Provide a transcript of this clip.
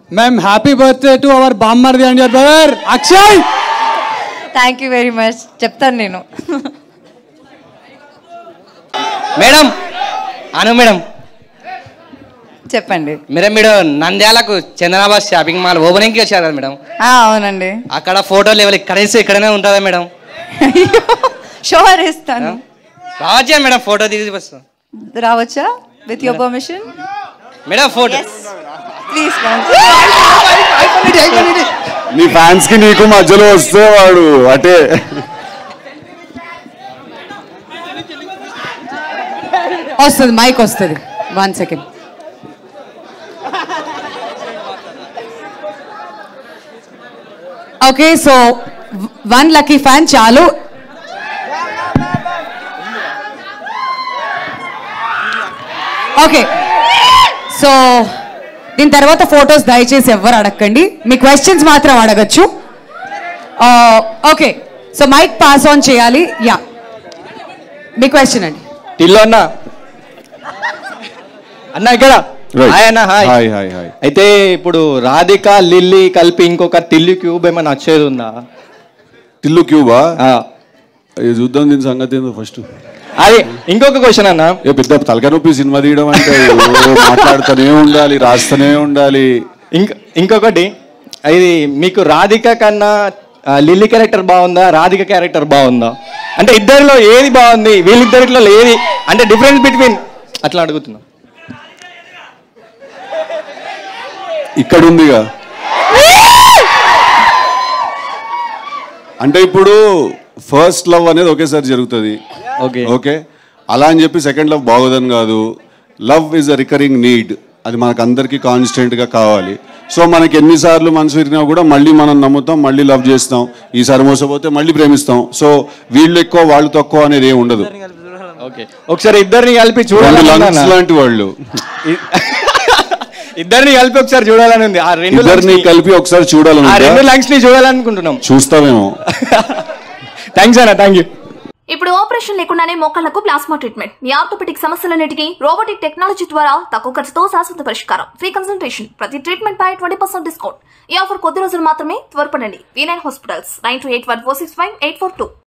Ma'am happy birthday to our బామ్మర్ది and your brother Akshay thank you very much చెప్తాను నేను madam Anu madam చెప్పండి madam మీరు నంద్యాలకు చందనాబాద్ షాపింగ్ మాల్ ఓపెనింగ్కి వచ్చారు కదా మేడం ఆ, అవునండి అక్కడ ఫోటో లెవెల్ కనీసం ఇక్కడనే ఉంటుందా మేడం షోర్ ఇస్తాను రావచ్చా మేడం ఫోటో దిగి వస్తాం రావచ్చా with your permission madam photo please నీ ఫ్యాన్స్ కి నీకు మధ్యలో వస్తే వాడు అటే వస్తుంది మైక్ వస్తుంది one second okay so one lucky fan చాలు ఓకే సో దీని తర్వాత ఫొటోస్ దయచేసి ఎవ్వరు అడగండి మీ క్వశ్చన్స్ మాత్రం అడగచ్చు okay so mike pass on చేయాలి యా మీ క్వశ్చన్ అండి టిల్లు అన్న అన్న ఇక్కడ Right. హాయ్ అన్న హాయ్ హాయ్ హాయ్ హాయ్ అయితే ఇప్పుడు రాధిక లిల్లీ కలిపి ఇంకొక టిల్లు క్యూబ్ ఏమైనా వచ్చేది ఉందా టిల్లు క్యూబా ఆ, ఇది చూద్దాం దీని సంగతి ఏందో ఫస్ట్ అది ఇంకొక క్వశ్చన్ అన్న ఏ పెద్ద తలకాయ నొప్పి సినిమా తీయడం అంటే ఓ మాట్లాడుతూనే ఉండాలి రాస్తూనే ఉండాలి ఇంక ఇంకొకటి ఇది మీకు రాధిక కన్నా ఆ, లిల్లీ క్యారెక్టర్ బాగుందా రాధిక క్యారెక్టర్ బాగుందా అంటే ఇద్దరిలో ఏది బాగుంది వీళ్ళిద్దరిలో ఏది అంటే డిఫరెన్స్ బిట్వీన్ అట్లా అడుగుతున్నా ఇక్కడ ఉందిగా అంటే ఇప్పుడు ఫస్ట్ లవ్ అనేది ఒకేసారి జరుగుతుంది ఓకే ఓకే అలా అని చెప్పి సెకండ్ లవ్ బాగోదని కాదు love is a recurring need అది మనకు అందరికీ కాన్స్టెంట్గా కావాలి సో మనకి ఎన్నిసార్లు మనసు విరిగినా కూడా మళ్ళీ మనం నమ్ముతాం మళ్ళీ లవ్ చేస్తాం ఈసారి మోసపోతే మళ్ళీ ప్రేమిస్తాం సో వీళ్ళు ఎక్కువ వాళ్ళు తక్కువ అనేది ఏమి ఉండదు ఓకే ఒకసారి ఇద్దరిని కలిపి రెండు చూడాలని లంగ్స్ ఉందన్న. లాంటి వాళ్ళు ఇద్దరిని కలిపి ఒకసారి చూడాలని ఉంది ఆ రెండు ఇద్దరిని lungs ని- కలిపి ఒకసారి ఆ రెండు చూడాలని లంగ్స్ ని చూడాలనుకుంటున్నాం చూస్తామేమో థ్యాంక్స్ అన్న థ్యాంక్ యూ ఇప్పుడు ఆపరేషన్ లేకుండానే మోకాళ్లకు ప్లాస్మా ట్రీట్మెంట్ మీ ఆర్థోపెటిక్ సమస్యలన్నిటికీ రోబోటిక్ టెక్నాలజీ ద్వారా తక్కువ ఖర్చుతో శాశ్వత పరిష్కారం ఫ్రీ కన్సల్టేషన్ ప్రతి ట్రీట్మెంట్ పై ట్వంటీ పర్సెంట్ డిస్కౌంట్ ఈ ఆఫర్ కొద్ది రోజులు మాత్రమే త్వరపడండి V nine hospitals nine two eight one four six five eight four two